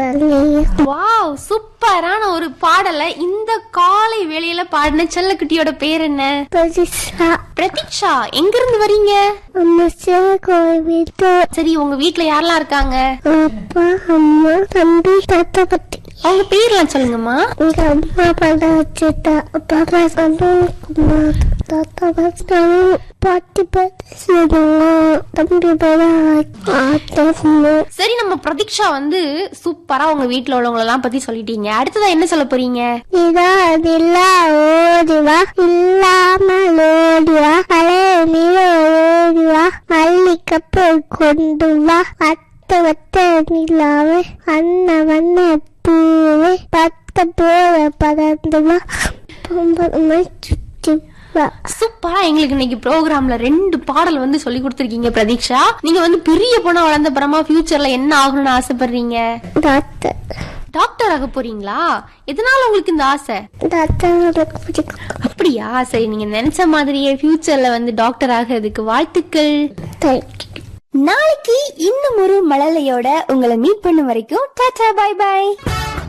wow சூப்பரான ஒரு பாடலை இந்த காலை வேளையில பாடின செல்லக்குட்டியோட பேர் என்ன பிரதிஷ்டா பிரதீக்ஷா எங்க இருந்து வரீங்க அம்மா கோவில் வீட்டு சரி உங்க வீட்ல யாரெல்லாம் இருக்காங்க அப்பா அம்மா தம்பி தாத்தா பத்தி அவங்க பேர்லாம் சொல்லுங்கம்மா எங்க அம்மா படம் வச்சுட்டா பாப்பா சந்தோஷ் தாத்தா பார்த்து பாட்டி பார்த்து சொல்லுவோம் தம்பி படம் ஆட்டணும் சரி நம்ம பிரதீக்ஷா வந்து சூப்பரா உங்க வீட்ல உள்ளவங்க எல்லாம் பத்தி சொல்லிட்டீங்க அடுத்ததா என்ன சொல்ல போறீங்க இதா அதில்லா ஓடிவா இல்லாமல் ஓடிவா அலைய நீர ஓடிவா மல்லி கப்பல் கொண்டு வா அத்த வத்த நிலாவே அண்ண வண்ண பூவே பத்த போல பறந்து வா பொம்பளை சுற்றி வா சூப்பரா எங்களுக்கு இன்னைக்கு ப்ரோக்ராம்ல ரெண்டு பாடல் வந்து சொல்லி கொடுத்துருக்கீங்க பிரதீக்ஷா நீங்க வந்து பெரிய பொண்ணா வளர்ந்த அப்புறமா ஃபியூச்சர்ல என்ன ஆகணும்னு ஆசைப்படுறீங்க டாக்டர் டாக்டர் ஆக போறீங்களா எதனால உங்களுக்கு இந்த ஆசை டாக்டர் எனக்கு பிடிக்கும் அப்படியா சரி நீங்க நினைச்ச மாதிரியே ஃபியூச்சர்ல வந்து டாக்டர் ஆகிறதுக்கு வாழ்த்துக்கள் தேங்க்யூ நாளைக்கு இன்னும் ஒரு மழலையோட உங்களை மீட் பண்ணும் வரைக்கும் டாடா பை பை